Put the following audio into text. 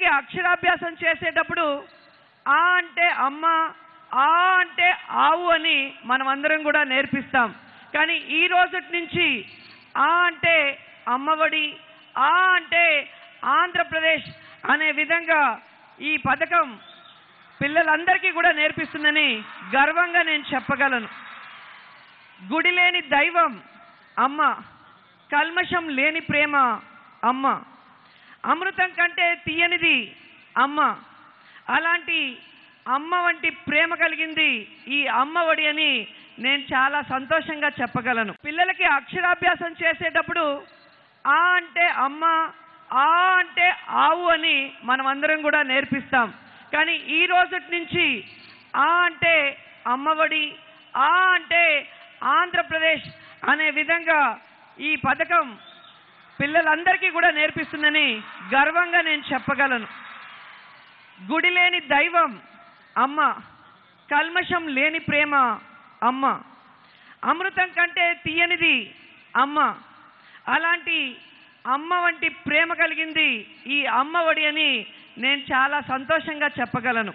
అక్షరాభ్యాసం చేసేటప్పుడు ఆ అంటే అమ్మ ఆ అంటే ఆవు అని మనం అందరం కూడా నేర్పిస్తాం కానీ ఈ రోజుటి నుంచి ఆ అంటే అమ్మఒడి ఆ అంటే ఆంధ్రప్రదేశ్ అనే విధంగా ఈ పథకం పిల్లలందరికీ కూడా నేర్పిస్తుందని గర్వంగా నేను చెప్పగలను గుడి లేని దైవం అమ్మ కల్మషం లేని ప్రేమ అమ్మ అమృతం కంటే తీయనిది అమ్మ అలాంటి అమ్మ వంటి ప్రేమ కలిగింది ఈ అమ్మ ఒడి అని నేను చాలా సంతోషంగా చెప్పగలను పిల్లలకి అక్షరాభ్యాసం చేసేటప్పుడు ఆ అంటే అమ్మ ఆ అంటే ఆవు అని మనం అందరం కూడా నేర్పిస్తాం కానీ ఈ రోజుటి నుంచి ఆ అంటే అమ్మఒడి ఆ అంటే ఆంధ్రప్రదేశ్ అనే విధంగా ఈ పథకం పిల్లలందరికీ కూడా నేర్పిస్తుందని గర్వంగా నేను చెప్పగలను గుడి లేని దైవం అమ్మ కల్మషం లేని ప్రేమ అమ్మ అమృతం కంటే తీయనిది అమ్మ అలాంటి అమ్మ వంటి ప్రేమ కలిగింది ఈ అమ్మ ఒడి అని నేను చాలా సంతోషంగా చెప్పగలను